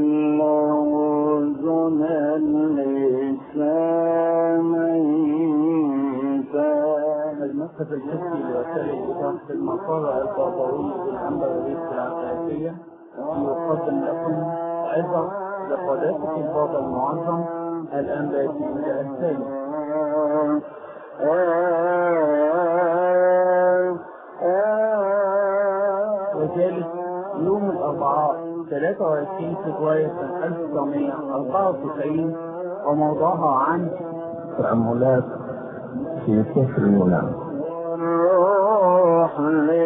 اللوزن اللسانين المركز الحسي لوسائل إدارة المصارع البابوي والعنبرية العساسية يقدم لكم عظة لقداسة البابا المعظم الأنباتي الثاني وذلك يوم الأربعاء 23 فبراير سنة 1994 وموضوعها عن تأملات في سفر يونان الروح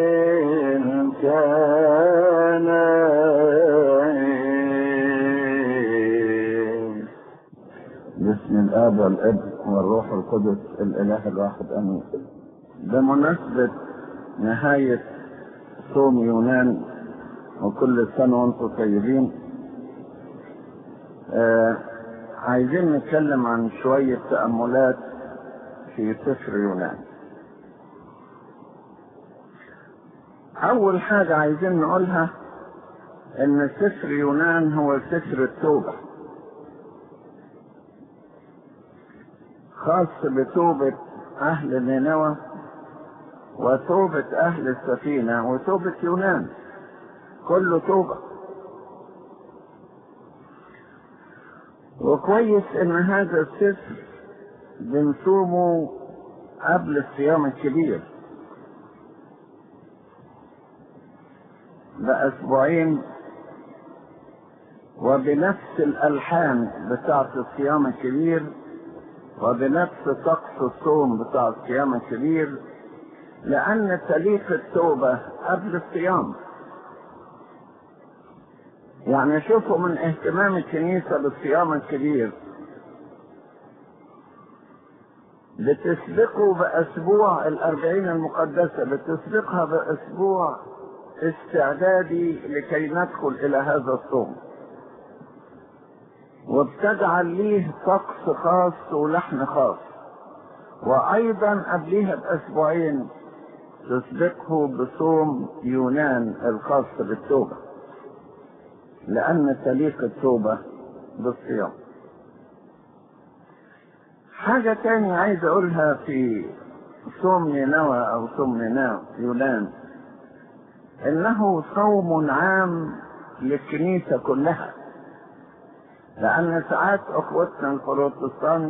للكنائن باسم الآب والابن والروح القدس الإله الواحد آمين بمناسبة نهاية صوم يونان وكل سنة وانتم طيبين آه عايزين نتكلم عن شوية تأملات في سفر يونان أول حاجة عايزين نقولها إن سفر يونان هو سفر التوبة خاص بتوبة أهل نينوى وتوبة أهل السفينة وتوبة يونان كله توبة وكويس إن هذا السفر بنصومه قبل الصيام الكبير بأسبوعين وبنفس الألحان بتاعة الصيام الكبير وبنفس طقس الصوم بتاع الصيام الكبير لأن تاريخ التوبة قبل الصيام يعني شوفوا من اهتمام الكنيسة بالصيام الكبير بتسبقه بأسبوع الأربعين المقدسة بتسبقها بأسبوع استعدادي لكي ندخل إلى هذا الصوم وبتجعل ليه طقس خاص ولحن خاص وأيضا قبليها بأسبوعين تسبقه بصوم يونان الخاص بالتوبة لأن تليق التوبة بالصيام حاجة تانية عايز أقولها في صوم نينوى أو صوم نينوى يونان إنه صوم عام للكنيسة كلها لأن ساعات أخوتنا البروتستانت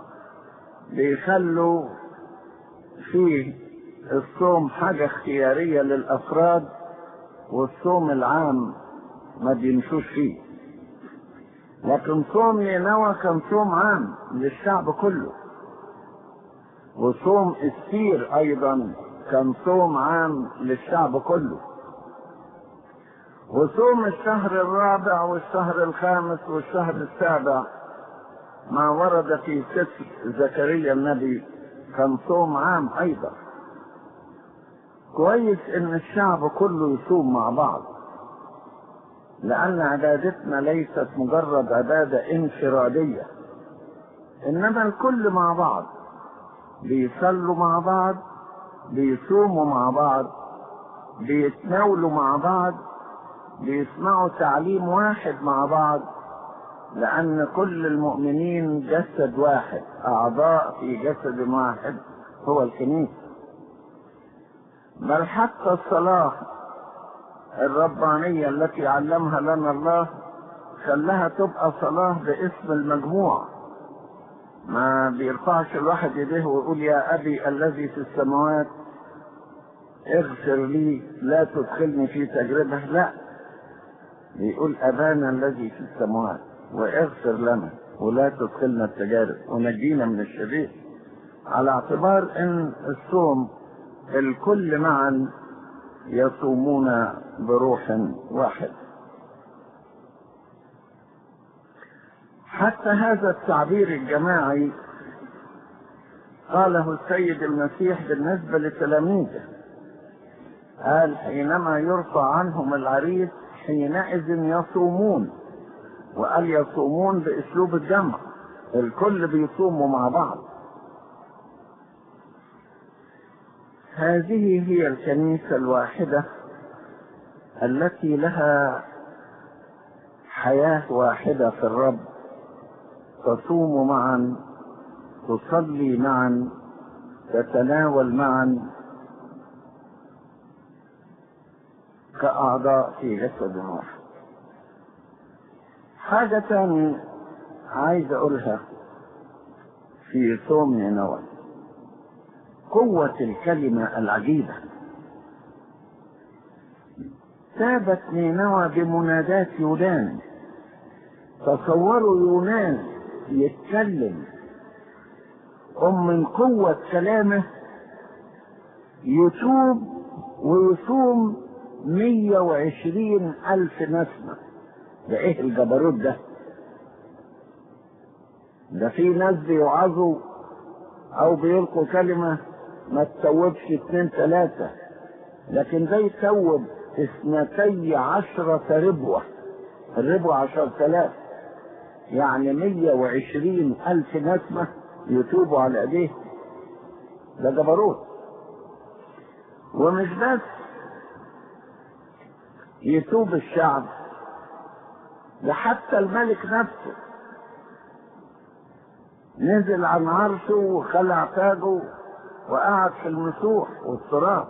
بيخلوا فيه الصوم حاجة اختيارية للأفراد والصوم العام ما بيمشوش فيه لكن صوم نينوى كان صوم عام للشعب كله وصوم السير أيضا كان صوم عام للشعب كله وصوم الشهر الرابع والشهر الخامس والشهر السابع ما ورد في سفر زكريا النبي كان صوم عام ايضا كويس ان الشعب كله يصوم مع بعض لان عبادتنا ليست مجرد عبادة انفرادية انما الكل مع بعض بيصلوا مع بعض بيصوموا مع بعض بيتناولوا مع بعض بيسمعوا تعليم واحد مع بعض لأن كل المؤمنين جسد واحد أعضاء في جسد واحد هو الكنيسة بل حتى الصلاة الربانية التي علمها لنا الله خلاها تبقى صلاة باسم المجموع ما بيرفعش الواحد يديه ويقول يا أبي الذي في السماوات اغفر لي لا تدخلني في تجربة لا بيقول أبانا الذي في السماوات واغفر لنا ولا تدخلنا التجارب ونجينا من الشرير على اعتبار ان الصوم الكل معا يصومون بروح واحد حتى هذا التعبير الجماعي قاله السيد المسيح بالنسبة لتلاميذه قال حينما يرفع عنهم العريس حينئذ يصومون وقال يصومون باسلوب الجمع الكل بيصوموا مع بعض هذه هي الكنيسة الواحدة التي لها حياة واحدة في الرب تصوم معا تصلي معا تتناول معا كأعضاء في جسد واحد حاجة تاني عايز أقولها في صوم نينوى قوة الكلمة العجيبة تابت نينوى بمنادات يونان تصوروا يونان يتكلم أم من قوة كلامه يتوب ويصوم مية وعشرين ألف نسمة ده إيه الجبروت ده ده في ناس بيوعظوا أو بيلقوا كلمة ما تسوبش اتنين تلاتة لكن ده يسوب اثنتي عشرة ربوة الربوة عشر تلاف يعني مية وعشرين ألف نسمة يتوبوا على ايديه ده جبروت ومش بس يتوب الشعب ده حتى الملك نفسه نزل عن عرشه وخلع تاجه وقعد في المسوح والتراب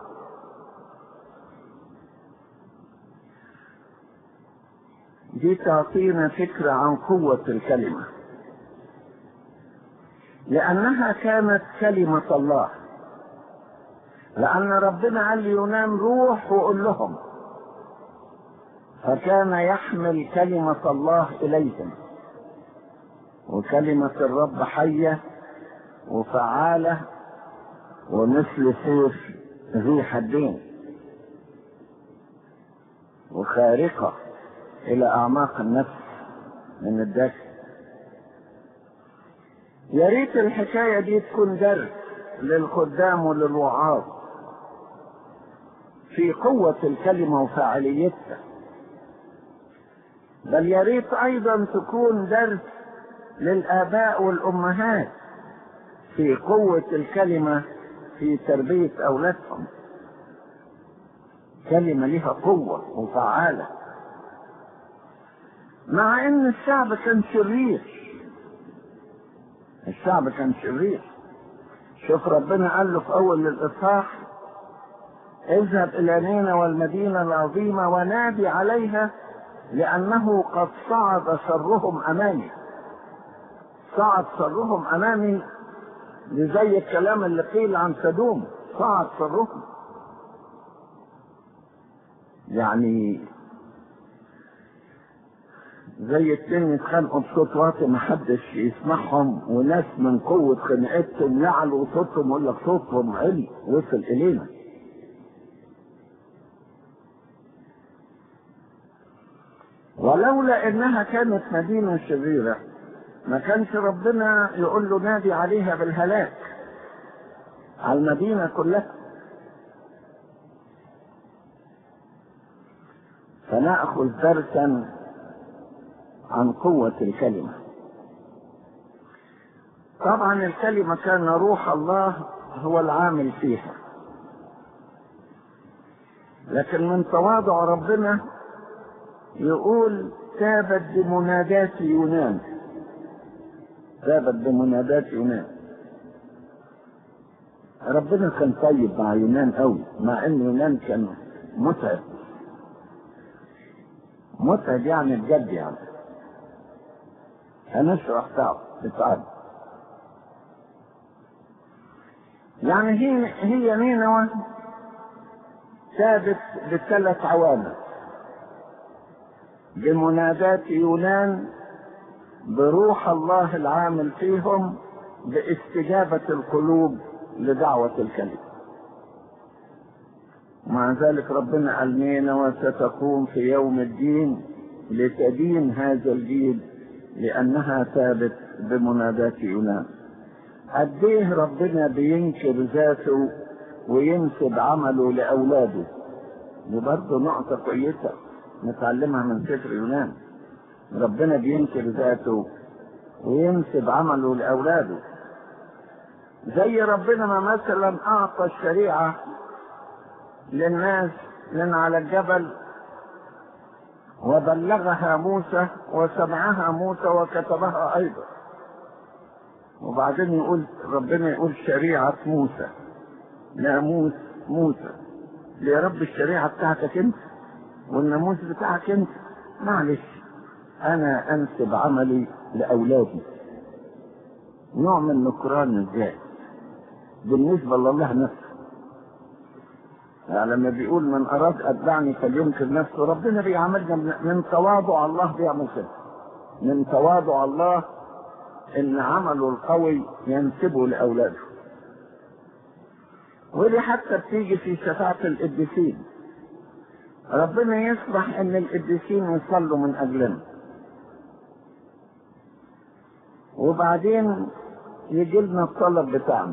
دي تعطينا فكرة عن قوة الكلمة لأنها كانت كلمة الله لأن ربنا قال ليونان روح وقول لهم فكان يحمل كلمة الله إليهم وكلمة الرب حية وفعالة ومثل سيف ذي حدين وخارقة إلى أعماق النفس من الداخل يا ريت الحكاية دي تكون درس للخدام وللوعاظ في قوة الكلمة وفاعليتها بل يا ريت أيضا تكون درس للآباء والأمهات في قوة الكلمة في تربية أولادهم كلمة لها قوة وفعالة مع ان الشعب كان شرير الشعب كان شرير شوف ربنا قال له في اول الاصحاح اذهب الى نينا والمدينة العظيمة ونادي عليها لانه قد صعد شرهم امامي صعد شرهم امامي زي الكلام اللي قيل عن سدوم صعد شرهم يعني زي اتنين يتخانقوا بصوت واطي محدش يسمعهم وناس من قوة خناقتهم يعلوا صوتهم ولا صوتهم عالي وصل إلينا ولولا إنها كانت مدينة شريرة ما كانش ربنا يقول له نادي عليها بالهلاك على المدينة كلها فنأخذ درسا عن قوة الكلمة طبعا الكلمة كان روح الله هو العامل فيها لكن من تواضع ربنا يقول تابت بمنادات يونان تابت بمنادات يونان ربنا كان طيب مع يونان قوي مع ان يونان كان متعب متعب يعني بجد يعني هنشرح تعب بتعب يعني هي هي نينوى ثابت بثلاث عوامل بمنادات يونان بروح الله العامل فيهم باستجابة القلوب لدعوة الكلمة مع ذلك ربنا قال نينوى ستقوم في يوم الدين لتدين هذا الجيل لأنها ثابت بمنادات يونان قد ايه ربنا بينكر ذاته وينسب عمله لأولاده دي برضه نقطة كويسة نتعلمها من سفر يونان ربنا بينكر ذاته وينسب عمله لأولاده زي ربنا ما مثلا أعطى الشريعة للناس من على الجبل وبلغها موسى وسمعها موسى وكتبها ايضا وبعدين يقول ربنا يقول شريعة موسى ناموس موسى يا رب الشريعة بتاعتك انت والناموس بتاعك انت معلش انا انسب عملي لاولادي نوع من نكران الذات بالنسبة لله نفسه يعني لما بيقول من اراد اتبعني فلينكر نفسه ربنا بيعملنا من- من تواضع الله بيعمل كده من تواضع الله ان عمله القوي ينسبه لاولاده ودي حتى بتيجي في شفاعة القديسين ربنا يسمح ان القديسين يصلوا من اجلنا وبعدين يجي لنا الطلب بتاعنا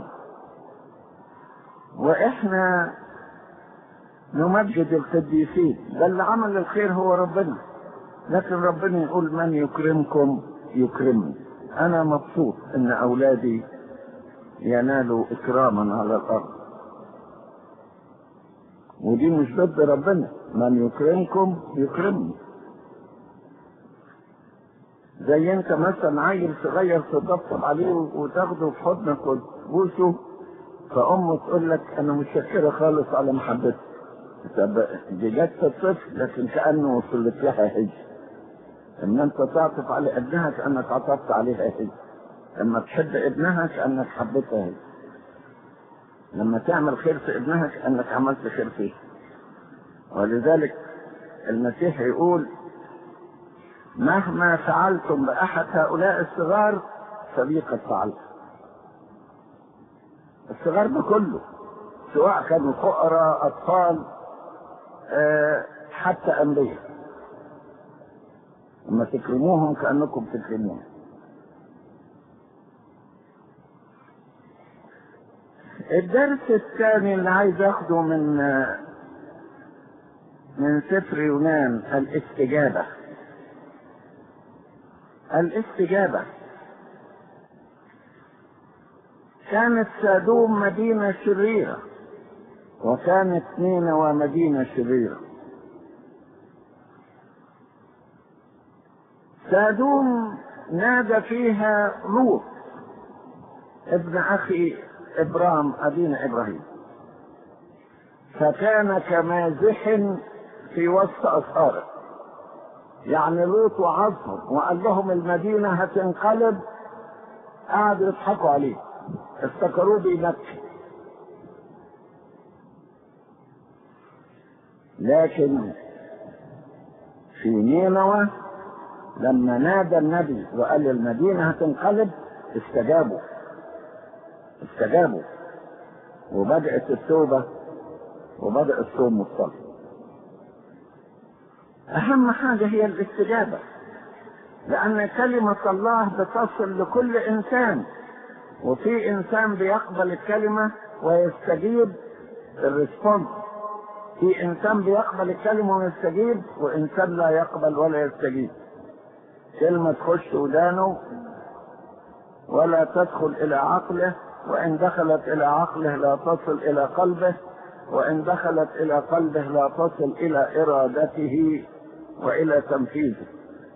واحنا نمجد القديسين ده اللي عمل الخير هو ربنا لكن ربنا يقول من يكرمكم يكرمني انا مبسوط ان اولادي ينالوا اكراما على الارض ودي مش ضد ربنا من يكرمكم يكرمني زي انت مثلا عيل صغير تطبطب عليه وتاخده في حضنك وتبوسه فامه تقول لك انا متشكره خالص على محبتك طب دي جت في الطفل لكن كانه وصلت لها هي ان انت تعطف على ابنها كانك عطفت عليها هي لما تحب ابنها كانك حبيتها هي لما تعمل خير في ابنها كانك عملت خير فيه ولذلك المسيح يقول مهما فعلتم باحد هؤلاء الصغار فبي قد فعلت الصغار ده كله سواء كانوا فقراء اطفال آه، حتى انبياء لما تكرموهم كانكم تكرمون الدرس الثاني اللي عايز اخده من آه، من سفر يونان الاستجابه الاستجابه كانت سادوم مدينه شريره وكانت نينوى مدينة شريرة سادوم نادى فيها لوط ابن أخي إبرام أبينا إبراهيم فكان كمازح في وسط أصهاره يعني لوط وعظهم وقال لهم المدينة هتنقلب قعدوا يضحكوا عليه افتكروه بيمكن لكن في نينوى لما نادى النبي وقال المدينة هتنقلب استجابوا استجابوا وبدأت التوبة وبدأ الصوم والصلاة أهم حاجة هي الاستجابة لأن كلمة الله بتصل لكل إنسان وفي إنسان بيقبل الكلمة ويستجيب الريسبونس في انسان بيقبل الكلمه ويستجيب وانسان لا يقبل ولا يستجيب كلمه تخش ودانه ولا تدخل الى عقله وان دخلت الى عقله لا تصل الى قلبه وان دخلت الى قلبه لا تصل الى ارادته والى تنفيذه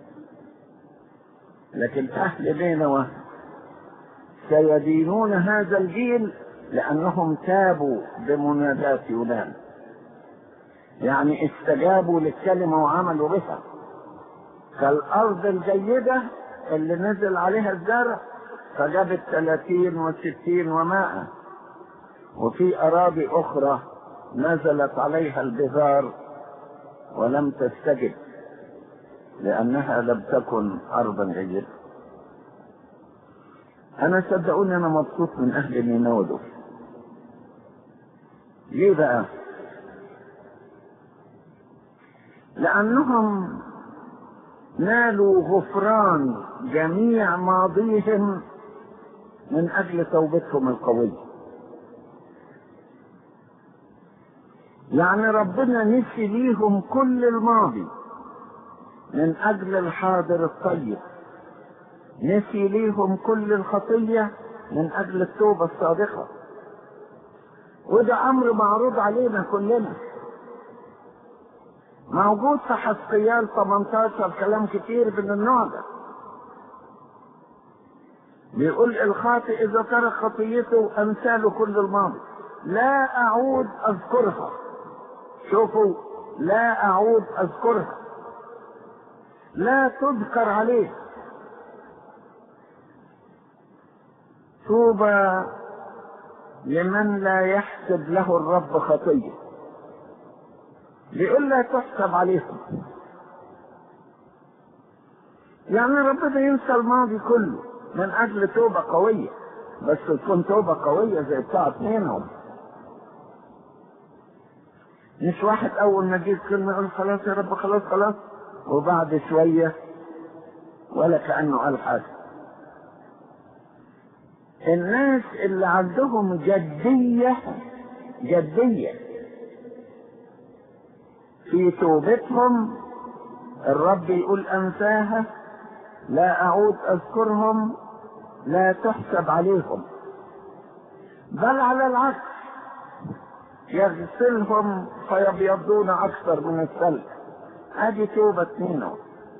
لكن اهل نينوى سيدينون هذا الجيل لانهم تابوا بمنادات يونان يعني استجابوا للكلمة وعملوا بها كالأرض الجيدة اللي نزل عليها الزرع فجابت ثلاثين وستين ومائة وفي أراضي أخرى نزلت عليها البذار ولم تستجب لأنها لم تكن أرضا جيدة أنا صدقوني أنا مبسوط من أهل نينوى دول ليه بقى؟ لأنهم نالوا غفران جميع ماضيهم من أجل توبتهم القوية يعني ربنا نسي ليهم كل الماضي من أجل الحاضر الطيب نسي ليهم كل الخطية من أجل التوبة الصادقة وده أمر معروض علينا كلنا موجود في حسقيال 18 كلام كتير من النوع ده بيقول الخاطئ اذا ترك خطيته امثال كل الماضي لا اعود اذكرها شوفوا لا اعود اذكرها لا تذكر عليه طوبى لمن لا يحسب له الرب خطيه بيقول لا تحسب عليهم يعني ربنا ينسى الماضي كله من اجل توبة قوية بس تكون توبة قوية زي بتاعت منهم مش واحد اول ما جيت كلمة يقول خلاص يا رب خلاص خلاص وبعد شوية ولا كأنه قال حاجة الناس اللي عندهم جدية جدية في توبتهم الرب يقول أنساها لا أعود أذكرهم لا تحسب عليهم بل على العكس يغسلهم فيبيضون أكثر من الثلج هذه توبة منه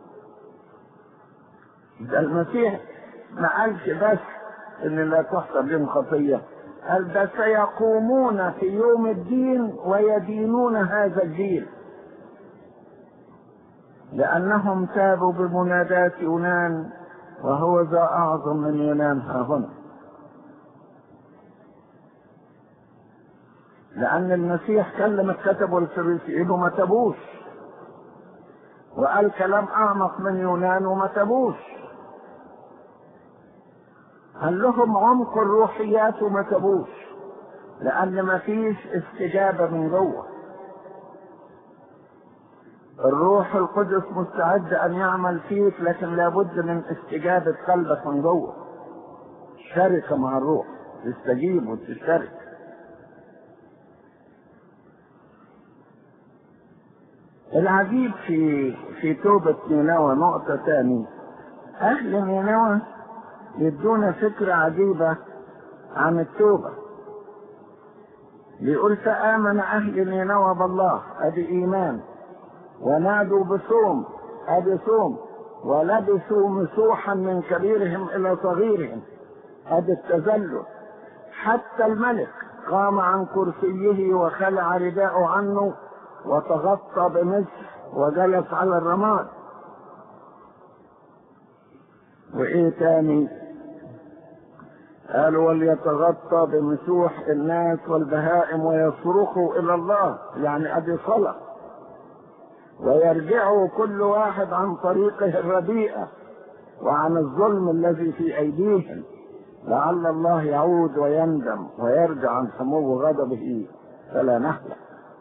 ده المسيح ما قالش بس ان لا تحسب لهم خطية قال ده سيقومون في يوم الدين ويدينون هذا الدين لأنهم تابوا بمناداة يونان وهو ذا أعظم من يونان ها هنا لأن المسيح كلم الكتب والفريسيين وما تابوش وقال كلام أعمق من يونان وما تابوش قال لهم عمق الروحيات وما تابوش لأن ما فيش استجابة من جوه الروح القدس مستعد ان يعمل فيك لكن لابد من استجابة قلبك من جوه شركة مع الروح تستجيب وتشترك العجيب في في توبة نينوى نقطة تاني أهل نينوى يدونا فكرة عجيبة عن التوبة بيقول فآمن أهل نينوى بالله أدي إيمان ونادوا بصوم ادي صوم ولبسوا مسوحا من كبيرهم الى صغيرهم ادي التذلل حتى الملك قام عن كرسيه وخلع رداءه عنه وتغطى بمسح وجلس على الرماد وايه تاني قالوا وليتغطى بمسوح الناس والبهائم ويصرخوا الى الله يعني ادي صلاه ويرجعوا كل واحد عن طريقه الرديئة وعن الظلم الذي في أيديهم لعل الله يعود ويندم ويرجع عن سمو غضبه فلا نهلك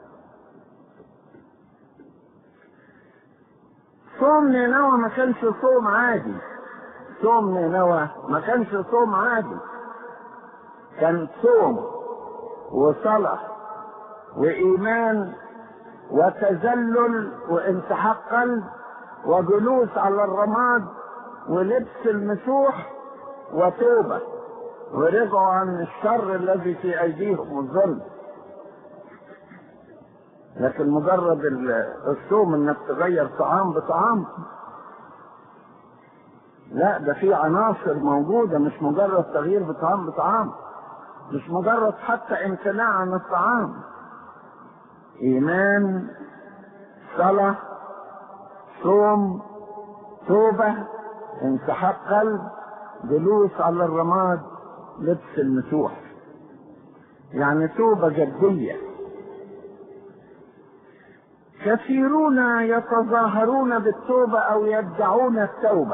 صوم نينوى ما كانش صوم عادي صوم نينوى ما كانش صوم عادي كان صوم وصلاة وإيمان وتذلل وانسحاق قلب وجلوس على الرماد ولبس المسوح وتوبة ورجعوا عن الشر الذي في أيديهم والظلم لكن مجرد الصوم انك تغير طعام بطعام لا ده في عناصر موجودة مش مجرد تغيير بطعام بطعام مش مجرد حتى امتناع عن الطعام ايمان صلاة صوم توبة انسحاب قلب جلوس على الرماد لبس المسوح يعني توبة جدية كثيرون يتظاهرون بالتوبة او يدعون التوبة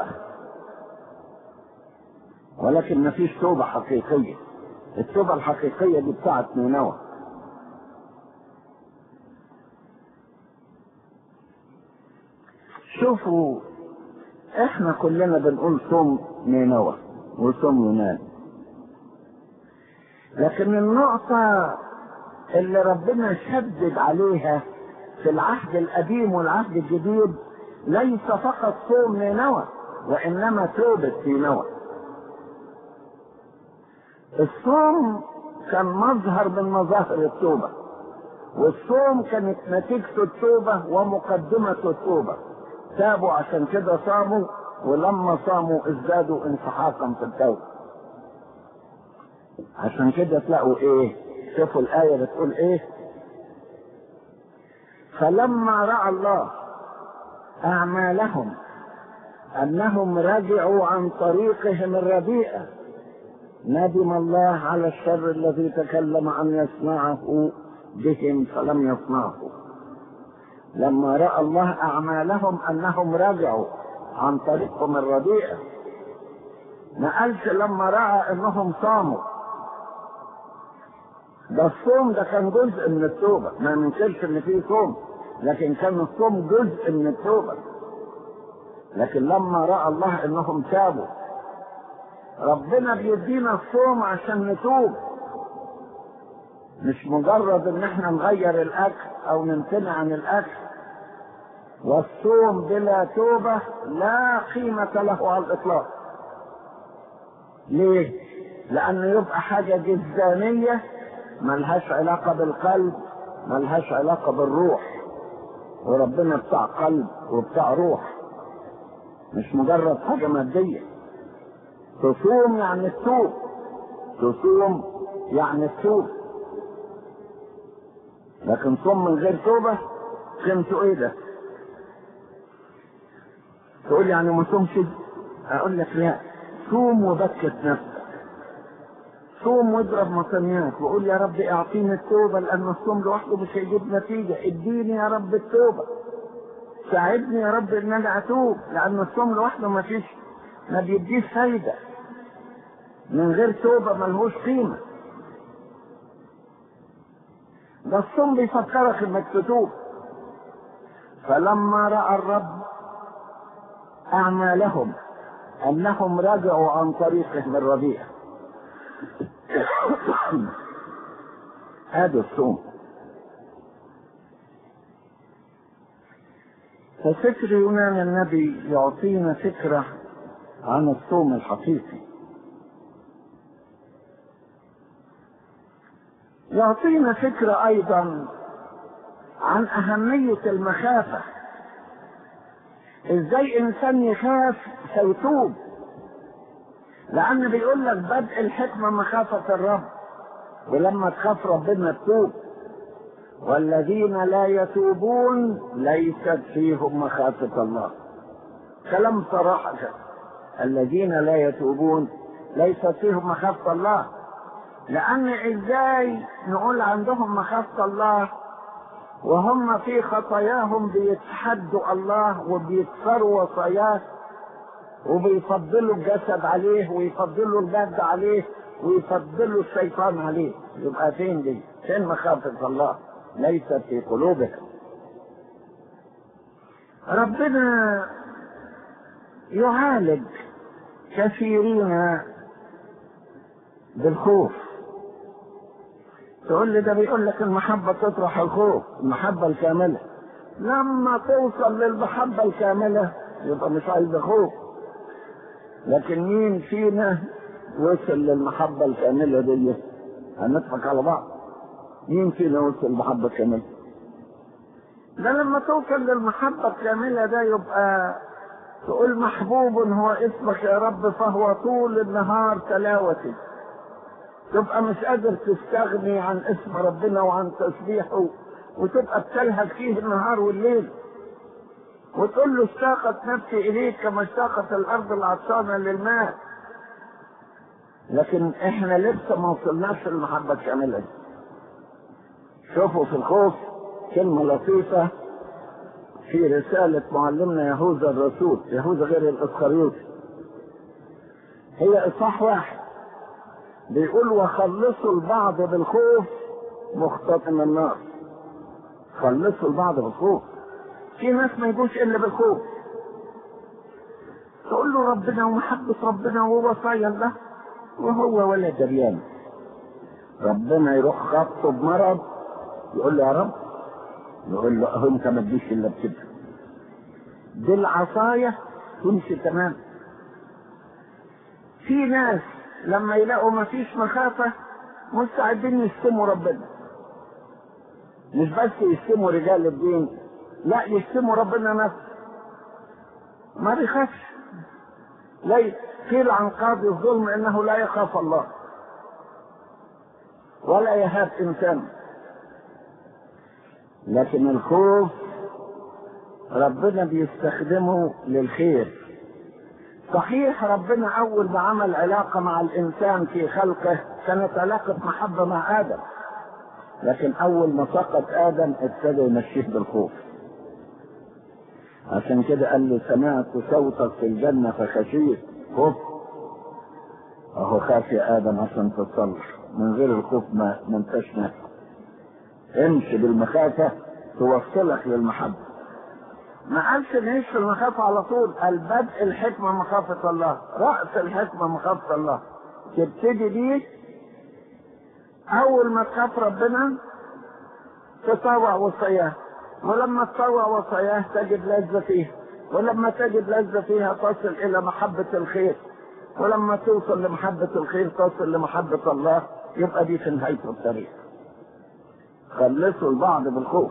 ولكن ما فيش توبة حقيقية التوبة الحقيقية دي بتاعت نينوى شوفوا احنا كلنا بنقول صوم نينوى وصوم يونان لكن النقطة اللي ربنا شدد عليها في العهد القديم والعهد الجديد ليس فقط صوم نينوى وانما توبة نينوى الصوم كان مظهر من مظاهر التوبة والصوم كانت نتيجة التوبة ومقدمة التوبة تابوا عشان كده صاموا ولما صاموا ازدادوا انسحاقا في التوبة عشان كده تلاقوا ايه شوفوا الآية بتقول ايه فلما رأى الله أعمالهم أنهم رجعوا عن طريقهم الرديئة ندم الله على الشر الذي تكلم أن يصنعه بهم فلم يصنعه لما رأى الله أعمالهم أنهم رجعوا عن طريقهم الرديئة ما قالش لما رأى أنهم صاموا ده الصوم ده كان جزء من التوبة ما ننكرش ان فيه صوم لكن كان الصوم جزء من التوبة لكن لما رأى الله انهم تابوا ربنا بيدينا الصوم عشان نتوب مش مجرد ان احنا نغير الاكل او نمتنع عن الاكل والصوم بلا توبة لا قيمة له على الاطلاق ليه لانه يبقى حاجة جزانية ملهاش علاقة بالقلب ملهاش علاقة بالروح وربنا بتاع قلب وبتاع روح مش مجرد حاجة مادية تصوم يعني التوب تصوم يعني التوب لكن صوم من غير توبة قيمته ايه ده تقول يعني ما صومش اقول لك لا صوم وبكت نفسك صوم واضرب مصنيات وقول يا رب اعطيني التوبة لان الصوم لوحده مش هيجيب نتيجة اديني يا رب التوبة ساعدني يا رب ان انا اتوب لان الصوم لوحده ما فيش ما بيديش فايدة من غير توبة ملهوش قيمة ده الصوم بيفكرك انك تتوب فلما رأى الرب اعمالهم انهم رجعوا عن طريقهم الرديئة هذا الصوم ففكر يونان النبي يعطينا فكرة عن الصوم الحقيقي يعطينا فكرة أيضا عن أهمية المخافة إزاي إنسان يخاف سيتوب لأن بيقول لك بدء الحكمة مخافة الرب ولما تخاف ربنا تتوب والذين لا يتوبون ليست فيهم مخافة الله كلام صراحة كده. الذين لا يتوبون ليست فيهم مخافة الله لأن إزاي نقول عندهم مخافة الله وهم في خطاياهم بيتحدوا الله وبيكسروا وصاياه وبيفضلوا الجسد عليه ويفضلوا المادة عليه ويفضلوا الشيطان عليه يبقى فين دي؟ فين مخافة الله؟ ليست في قلوبهم ربنا يعالج كثيرين بالخوف تقول لي ده بيقول لك المحبة تطرح الخوف المحبة الكاملة لما توصل للمحبة الكاملة يبقى مش عايز خوف لكن مين فينا وصل للمحبة الكاملة دي هنضحك على بعض مين فينا وصل للمحبة الكاملة ده لما توصل للمحبة الكاملة ده يبقى تقول محبوب هو اسمك يا رب فهو طول النهار تلاوتي تبقى مش قادر تستغني عن اسم ربنا وعن تسبيحه وتبقى بتلهج فيه النهار والليل وتقول له اشتاقت نفسي اليك كما اشتاقت الارض العطشانه للماء لكن احنا لسه ما وصلناش للمحبه الكامله دي شوفوا في الخوف كلمه لطيفه في رسالة معلمنا يهوذا الرسول يهوذا غير الإسخريوطي هي إصحاح واحد بيقول وخلصوا البعض بالخوف مختتم النار خلصوا البعض بالخوف في ناس ما يجوش إلا بالخوف تقول له ربنا ومحبة ربنا ووصايا الله وهو ولا دريان ربنا يروح خبطه بمرض يقول له يا رب يقول له اهو انت ما تجيش الا بكده دي العصاية تمشي تمام في ناس لما يلاقوا ما فيش مخافة مستعدين يشتموا ربنا مش بس يشتموا رجال الدين لا يشتموا ربنا نفسه ما بيخافش لا قيل عن قاضي الظلم انه لا يخاف الله ولا يهاب انسان لكن الخوف ربنا بيستخدمه للخير صحيح ربنا اول ما عمل علاقة مع الانسان في خلقه كانت علاقة محبة مع ادم لكن اول ما سقط ادم ابتدى يمشيه بالخوف عشان كده قال له سمعت صوتك في الجنة فخشيت خف اهو خاف يا ادم عشان تتصلح من غير الخوف ما ما انتش نافع امشي بالمخافة توصلك للمحبة ما قالش نعيش في المخافة على طول قال بدء الحكمة مخافة الله رأس الحكمة مخافة الله تبتدي بيه أول ما تخاف ربنا تطوع وصاياه ولما تطوع وصاياه تجد لذة فيها ولما تجد لذة فيها تصل إلى محبة الخير ولما توصل لمحبة الخير تصل لمحبة الله يبقى دي في نهاية الطريق خلصوا البعض بالخوف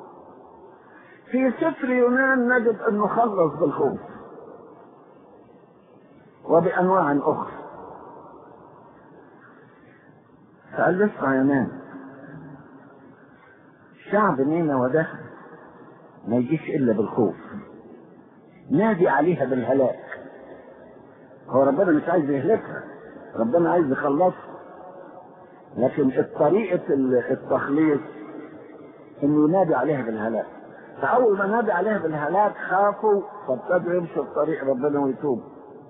في سفر يونان نجد انه خلص بالخوف وبانواع اخرى فقال له اسمع يونان شعب نينوى ده ما يجيش الا بالخوف نادي عليها بالهلاك هو ربنا مش عايز يهلكها ربنا عايز يخلصها لكن طريقة التخليص انه ينادي عليها بالهلاك فاول ما نادي عليها بالهلاك خافوا فابتدوا يمشوا في طريق ربنا ويتوبوا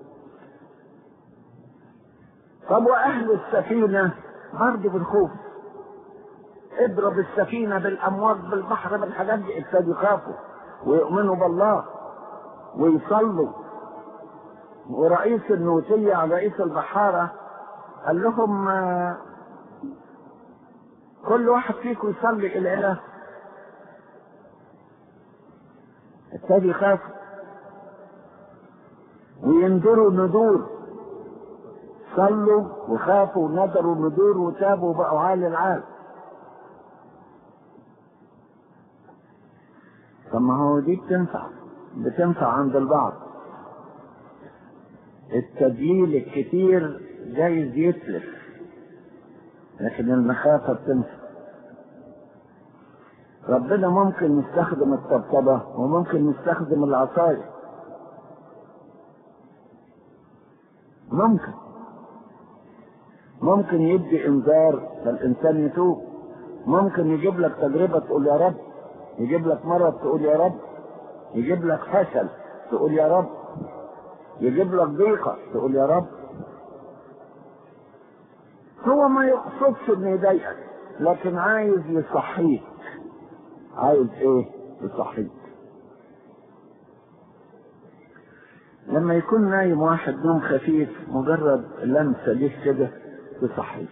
طب واهل السفينة برضه بالخوف اضرب السفينة بالامواج بالبحر بالحاجات دي ابتدوا يخافوا ويؤمنوا بالله ويصلوا ورئيس النوتية رئيس البحارة قال لهم آه كل واحد فيكم يصلي الى اله ابتدوا يخافوا وينذروا ندور صلوا وخافوا ونذروا ندور وتابوا بقوا عالي العال طب ما هو دي بتنفع بتنفع عند البعض التدليل الكتير جايز يتلف لكن المخافة بتنفع ربنا ممكن يستخدم الطبطبة وممكن يستخدم العصاية ممكن ممكن يدي انذار فالانسان يتوب ممكن يجيب لك تجربة تقول يا رب يجيب لك مرض تقول يا رب يجيب لك فشل تقول يا رب يجيب لك ضيقة تقول يا رب هو ما يقصدش انه يضايقك لكن عايز يصحيك عايز ايه يصحيك لما يكون نايم واحد نوم خفيف مجرد لمسة ليه كده تصحيه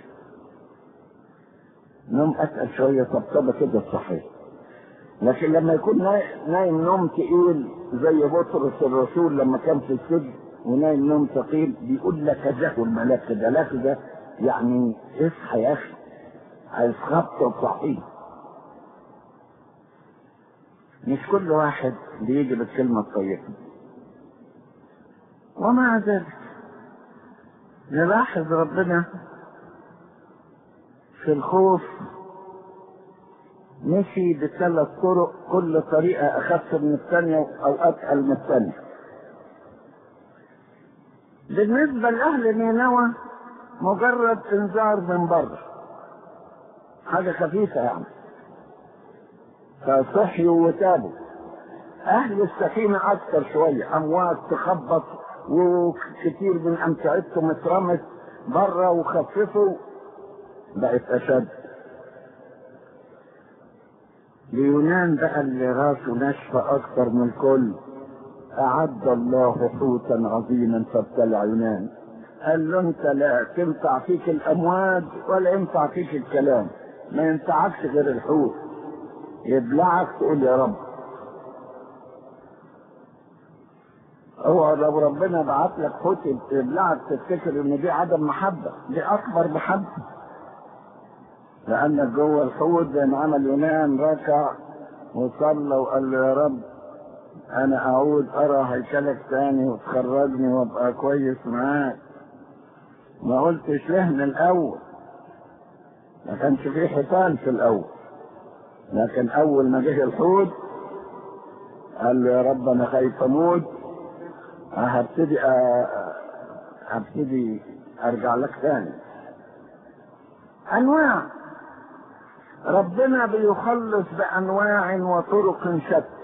نوم اتقل شوية طبطبة كده تصحيه لكن لما يكون نايم نوم تقيل زي بطرس الرسول لما كان في السجن ونايم نوم ثقيل بيقول لك كذا الملاك كده لا كده يعني اصحى يا اخي عايز خبط وصحيه مش كل واحد بيجي بالكلمة الطيبة ومع ذلك نلاحظ ربنا في الخوف مشي بثلاث طرق كل طريقة أخف من الثانية أو أتقل من الثانية بالنسبة لأهل نينوى مجرد إنذار من بره حاجة خفيفة يعني فصحيوا وتابوا أهل السفينة أكثر شوية أمواج تخبط وكثير من أمتعتهم اترمت بره وخففوا بقت أشد ليونان بقى اللي راسه ناشفة أكثر من الكل أعد الله حوتا عظيما فابتلع يونان قال له أنت لا تنفع فيك الأمواج ولا ينفع فيك الكلام ما ينفعكش غير الحوت يبلعك تقول يا رب هو لو ربنا بعت لك حوت يبلعك تفتكر ان دي عدم محبة دي اكبر محبة لأنك جوه الحوت زي ما عمل يونان ركع وصلى وقال له يا رب أنا أعود أرى هيكلك تاني وتخرجني وأبقى كويس معاك ما قلتش له من الأول ما كانش فيه حيطان في الأول لكن أول ما جه الحوت قال له يا رب أنا خايف أموت هبتدي أ- هبتدي أرجع لك تاني أنواع ربنا بيخلص بأنواع وطرق شتى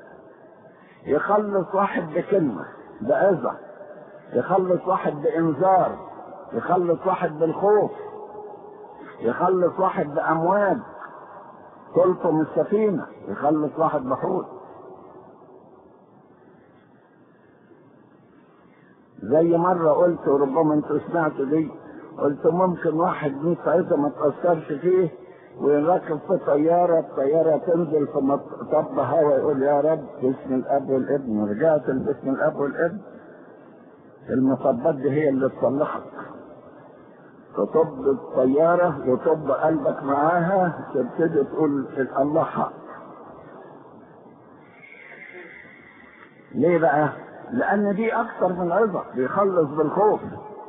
يخلص واحد بكلمة بأذى يخلص واحد بإنذار يخلص واحد بالخوف يخلص واحد بأمواج تلطم السفينة يخلص واحد بحوت زي مرة قلت وربما انتوا سمعتوا دي قلت ممكن واحد ميت عزة ما تأثرش فيه ويركب في طيارة الطيارة تنزل في مطب هوا يقول يا رب باسم الأب والابن رجعت باسم الأب والابن المطبات دي هي اللي تصلحك تطب الطيارة وطب قلبك معاها تبتدي تقول الله حق ليه بقى؟ لأن دي أكثر من عظة بيخلص بالخوف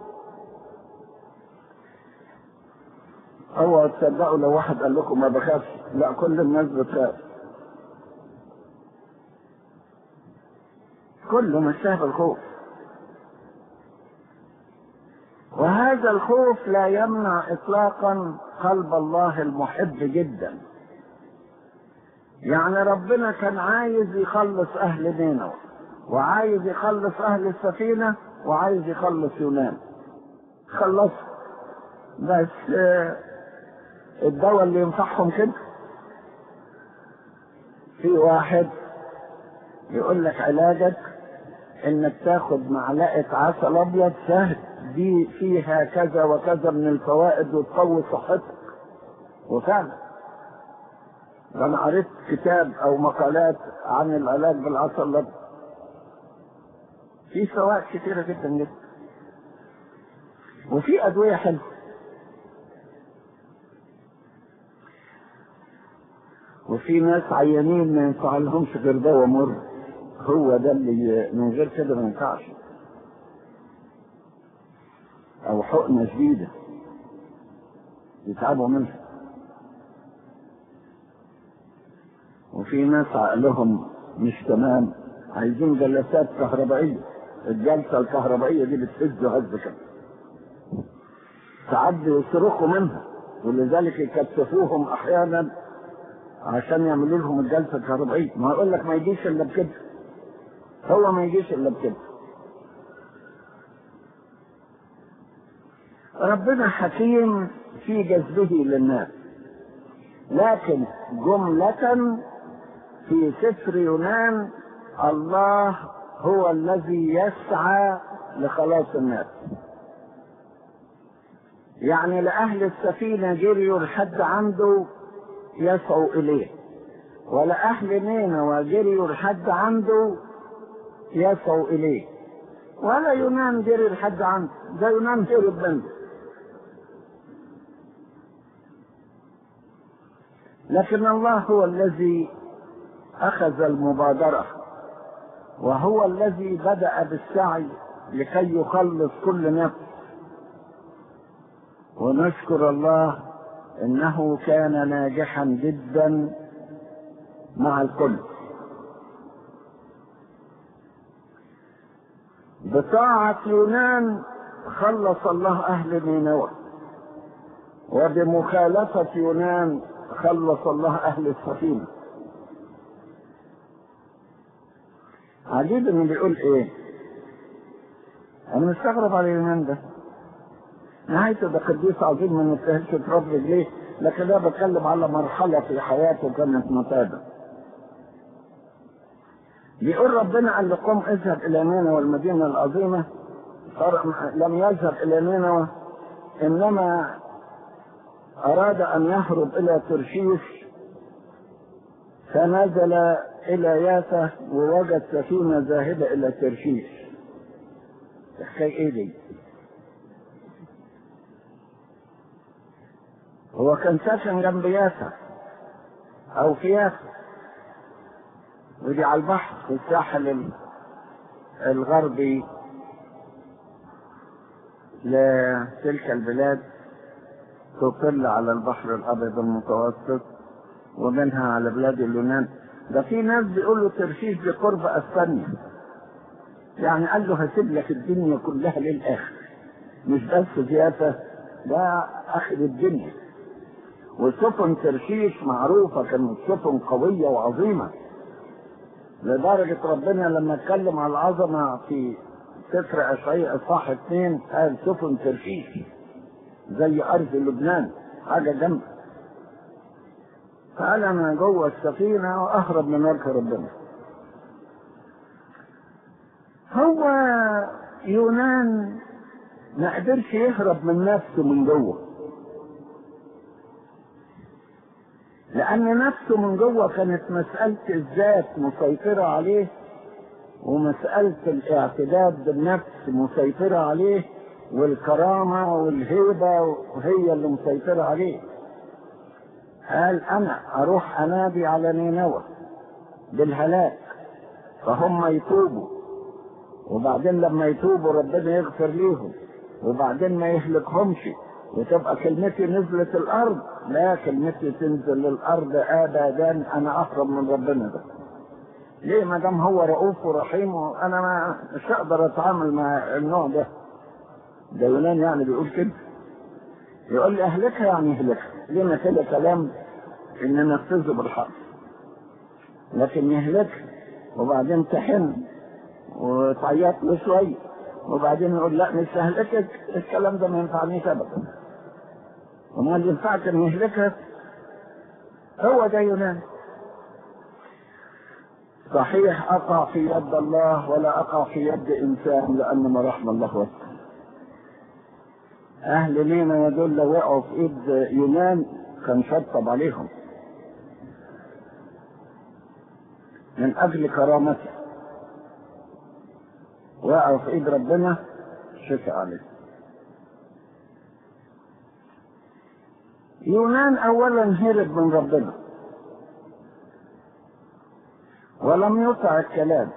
اوعوا تصدقوا لو واحد قال لكم ما بخافش لا كل الناس بتخاف كله مشاه بالخوف وهذا الخوف لا يمنع اطلاقا قلب الله المحب جدا يعني ربنا كان عايز يخلص اهل نينوى وعايز يخلص اهل السفينه وعايز يخلص يونان خلص بس آه، الدواء اللي ينفعهم كده في واحد يقول لك علاجك انك تاخد معلقه عسل ابيض سهل دي فيها كذا وكذا من الفوائد وتقوي صحتك وفعلا انا قريت كتاب او مقالات عن العلاج بالعسل الابيض في فوائد كثيره جدا جدا وفي ادويه حلوه وفي ناس عيانين ما ينفع لهمش غير دواء مر هو ده اللي من غير كده ما ينفعش او حقنه شديده يتعبوا منها وفي ناس عقلهم مش تمام عايزين جلسات كهربائيه الجلسه الكهربائيه دي بتهز هز كده ساعات بيصرخوا منها ولذلك يكتفوهم احيانا عشان يعملوا لهم الجلسه الكهربائيه ما يقول لك ما يجيش الا بكده هو ما يجيش الا بكده ربنا حكيم في جذبه للناس لكن جملة في سفر يونان الله هو الذي يسعى لخلاص الناس يعني لأهل السفينة جريوا لحد عنده يسعوا إليه ولأهل نينوى جريوا لحد عنده يسعوا إليه ولا يونان جري لحد عنده ده يونان هرب منه لكن الله هو الذي أخذ المبادرة وهو الذي بدأ بالسعي لكي يخلص كل نفس ونشكر الله انه كان ناجحا جدا مع الكل بطاعة يونان خلص الله أهل نينوى وبمخالفة يونان خلص الله أهل السفينة عجيب انه بيقول ايه انا مستغرب على يونان ده نهايته ده قديس عظيم ما نستاهلش تراب رجليه لكن ده بتكلم على مرحلة في حياته كانت متابعة بيقول ربنا قال لقوم اذهب الى نينوى المدينة العظيمة لم يذهب الى نينوى انما اراد ان يهرب الى ترشيش فنزل الى يافا ووجد سفينة ذاهبة الى ترشيش الحكاية ايه دي؟ هو هو كان ساكن جنب يافا او في يافا ودي على البحر في الساحل ال- الغربي لتلك البلاد تطل على البحر الابيض المتوسط ومنها على بلاد اليونان ده في ناس بيقولوا ترشيش بقرب اسبانيا يعني قال له هسيب لك الدنيا كلها للاخر مش بس زيافه ده اخر الدنيا وسفن ترشيش معروفه كانت سفن قويه وعظيمه لدرجه ربنا لما اتكلم على العظمه في سفر اشعياء اصحاح اثنين قال سفن ترشيش زي ارض لبنان حاجه جنب فقال انا جوه السفينه واهرب من وجه ربنا هو يونان ما قدرش يهرب من نفسه من جوه لأن نفسه من جوه كانت مسألة الذات مسيطرة عليه ومسألة الاعتداد بالنفس مسيطرة عليه والكرامة والهيبة وهي اللي مسيطرة عليه قال أنا أروح أنادي على نينوى بالهلاك فهم يتوبوا وبعدين لما يتوبوا ربنا يغفر ليهم وبعدين ما يهلكهمش وتبقى كلمتي نزلت الارض لا كلمتي تنزل الارض ابدا انا اهرب من ربنا ده ليه ما دام هو رؤوف ورحيم وانا ما مش هقدر اتعامل مع النوع ده ده يونان يعني بيقول كده يقول لي اهلكها يعني اهلكها لنا كده كلام ان ننفذه بالحق لكن يهلكها وبعدين تحن وتعيط له شويه وبعدين يقول لا مش ههلكك الكلام ده ما ينفعنيش ابدا وما ينفعك ان يهلكك هو ده يونان صحيح اقع في يد الله ولا اقع في يد انسان لان ما رحم الله وسع اهل نينا يدل لو وقعوا في ايد يونان كان شطب عليهم من اجل كرامته وقعوا في ايد ربنا شفع عليه يونان اولا هرب من ربنا ولم يطع الكلام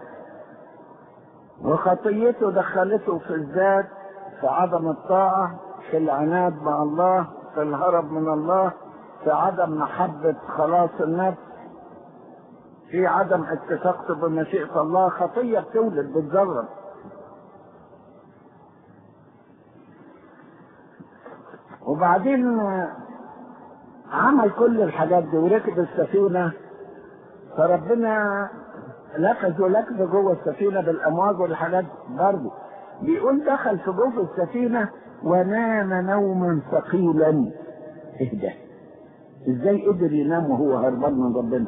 وخطيته دخلته في الذات في عدم الطاعة في العناد مع الله في الهرب من الله في عدم محبة خلاص النفس في عدم اتفاقته بمشيئة الله خطية بتولد بتجرب وبعدين عمل كل الحاجات دي وركب السفينة فربنا لكزوا لكزة جوه السفينة بالأمواج والحاجات برضه بيقول دخل في جوف السفينة ونام نوما ثقيلا اهدى ازاي قدر ينام وهو هربان من ربنا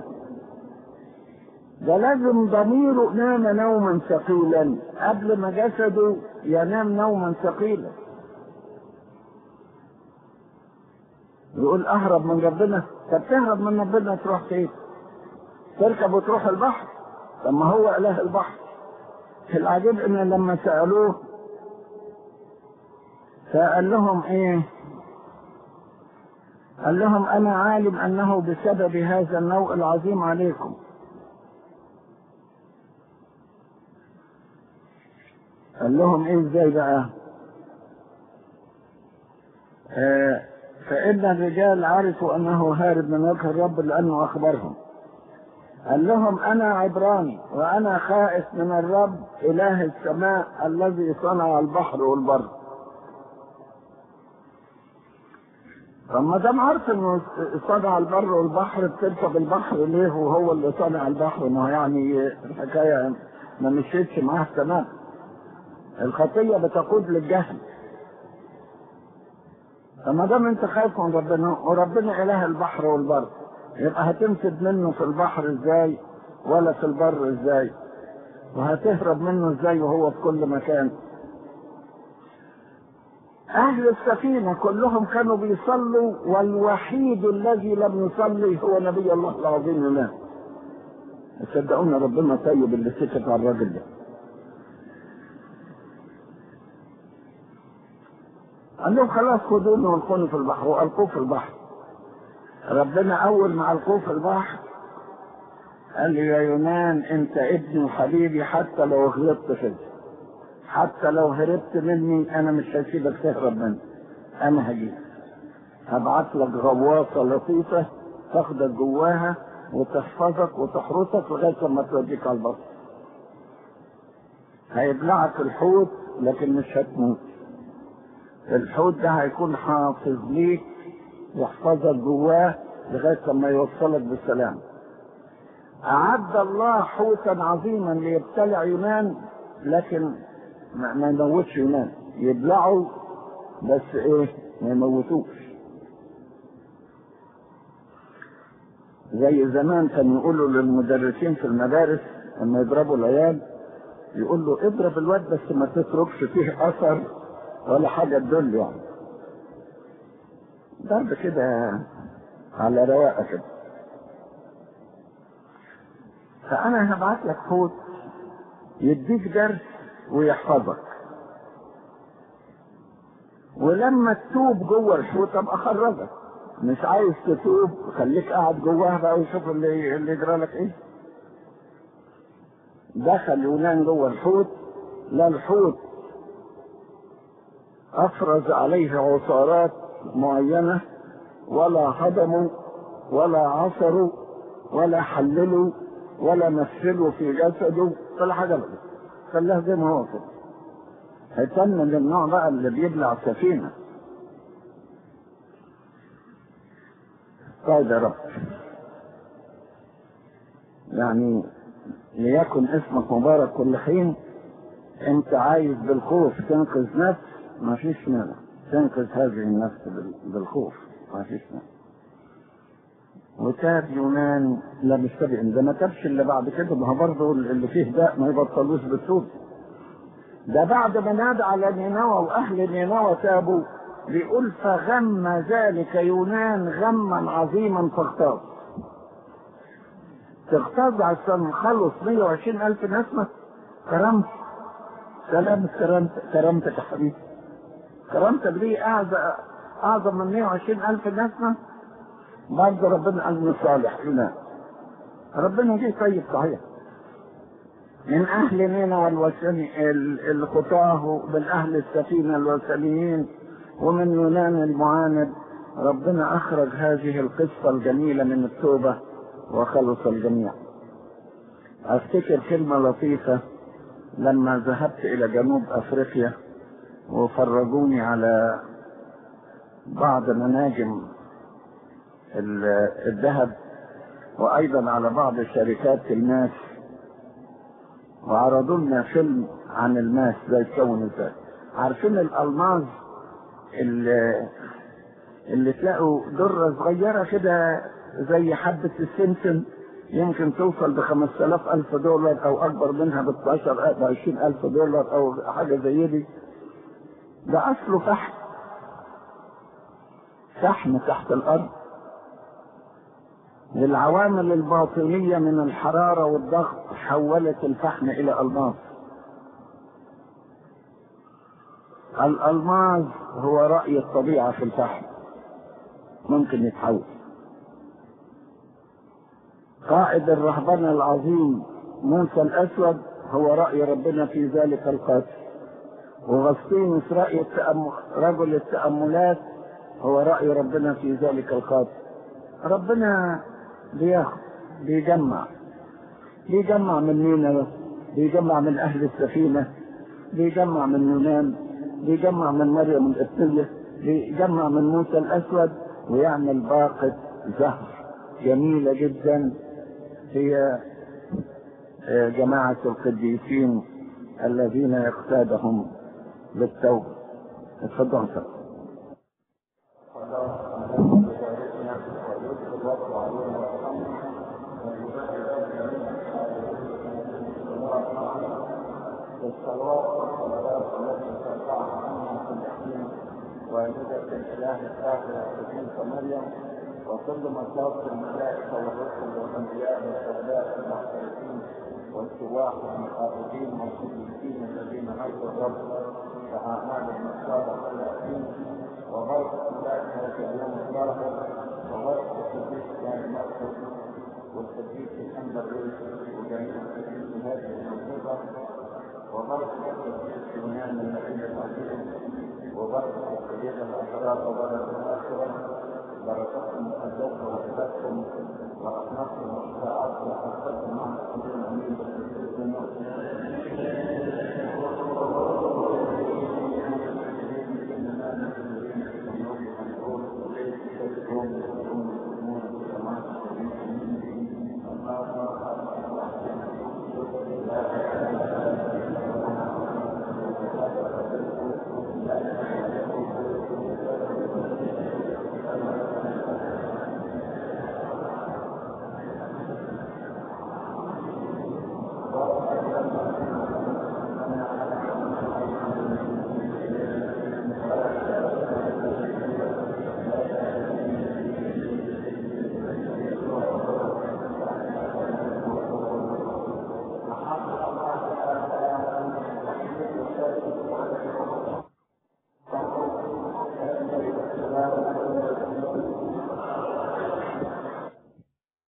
ده لازم ضميره نام نوما ثقيلا قبل ما جسده ينام نوما ثقيلا يقول اهرب من ربنا طب تهرب من ربنا تروح فين تركب وتروح البحر طب ما هو اله البحر العجيب ان لما سالوه فقال لهم ايه قال لهم انا عالم انه بسبب هذا النوء العظيم عليكم قال لهم ايه ازاي بقى آه فإن الرجال عرفوا أنه هارب من وجه الرب لأنه أخبرهم قال لهم أنا عبراني وأنا خائف من الرب إله السماء الذي صنع البحر والبر فما دام عارف انه صنع البر والبحر بتركب البحر ليه وهو اللي صنع البحر ما يعني الحكايه ما مشيتش معاه تمام الخطيه بتقود للجهل فما دام انت خايف من ربنا وربنا اله البحر والبر يبقى هتنفد منه في البحر ازاي ولا في البر ازاي وهتهرب منه ازاي وهو في كل مكان اهل السفينه كلهم كانوا بيصلوا والوحيد الذي لم يصلي هو نبي الله العظيم يونان صدقونا ربنا طيب اللي سكت على الراجل ده قال لهم خلاص خدوني والقوني في البحر والقوه في البحر ربنا أول ما ألقوه في البحر قال لي يا يونان أنت ابني وحبيبي حتى لو غلطت كده حتى لو هربت مني أنا مش هسيبك تهرب مني أنا هجيب هبعت لك غواصة لطيفة تاخدك جواها وتحفظك وتحرسك لغاية ما توديك على البر هيبلعك الحوت لكن مش هتموت الحوت ده هيكون حافظ ليك يحفظك جواه لغاية ما يوصلك بالسلام أعد الله حوتا عظيما ليبتلع يونان لكن ما ما يموتش يونان يبلعه بس ايه ما يموتوش زي زمان كانوا يقولوا للمدرسين في المدارس لما يضربوا العيال يقول له اضرب الواد بس ما تتركش فيه اثر ولا حاجه تدل يعني ضرب كده على رواقه كده فانا هبعت لك حوت يديك درس ويحفظك ولما تتوب جوه الحوت ابقى اخرجك مش عايز تتوب خليك قاعد جواها بقى وشوف اللي اللي يجرى لك ايه دخل يونان جوه الحوت لا الحوت افرز عليه عصارات معينه ولا هضموا ولا عصروا ولا حللوا ولا مثلوا في جسده ولا حاجه بقى خلاها زي ما هو كده هيتم من النوع بقى اللي بيبلع سفينه طيب يا رب يعني ليكن اسمك مبارك كل حين انت عايز بالخوف تنقذ نفس ما فيش مانع تنقذ هذه النفس بال- بالخوف ما فيش مانع وتاب يونان لا مش تابع ده ما تابش اللي بعد كده ما هو برضه اللي فيه داء ما يبطلوش بالتوب ده بعد ما نادى على نينوى واهل نينوى تابوا بيقول فغم ذلك يونان غما عظيما فاغتاظ تغتاظ عشان خلص 120 ألف نسمة كرمت سلام كرمت كرمتك يا حبيبي كرمتك دي أعظم أعظم من 120 ألف نسمة برضه ربنا قال من صالح يونان ربنا جه طيب صحيح من أهل نينا والوثني الخطاه من أهل السفينة الوثنيين ومن يونان المعاند ربنا أخرج هذه القصة الجميلة من التوبة وخلص الجميع أفتكر كلمة لطيفة لما ذهبت إلى جنوب أفريقيا وفرجوني على بعض مناجم ال- الذهب وأيضا على بعض شركات الماس وعرضوا لنا فيلم عن الماس ده يتكون ازاي عارفين الألماظ اللي, اللي تلاقوا درة صغيرة كده زي حبة السمسم يمكن توصل ب 5000 ألف دولار أو أكبر منها ب 12 ب 20 ألف دولار أو حاجة زي دي ده أصله فحم فحم تحت الأرض للعوامل الباطنية من الحرارة والضغط حولت الفحم إلى ألماس الألماس هو رأي الطبيعة في الفحم ممكن يتحول قائد الرهبنة العظيم موسى الأسود هو رأي ربنا في ذلك القتل وغسطينوس رأي التأمل رجل التأملات هو رأي ربنا في ذلك القتل ربنا بياخد بيجمع بيجمع من مينا بيجمع من أهل السفينة بيجمع من يونان بيجمع من مريم القبطية بيجمع من موسى الأسود ويعمل باقة زهر جميلة جدا هي جماعة القديسين الذين يقتادهم بالتوبة اتفضلوا سلام بالصلوات والصلوات التي ترفعها عنها في الحكيم وعبادة الإله الكافر القديسة مريم وكل مصاف الملائكة والرسل والأنبياء والشهداء المحترفين والسواح والمخاطبين والقديسين الذين عرفوا الرب كأعمال المصالح والأكيد وبركة ملائكة اليوم الآخر وبارك القديس كان مقصد والقديس الأنبر وجميع القديس هذه المنطقة وبارك القديس يونان النبي العظيم وبارك القديس الأشرار وبارك الآخرة بركاتكم مقدسة وحدتكم ورحمتكم وشفاعتكم وحفظكم مع القديس الأمين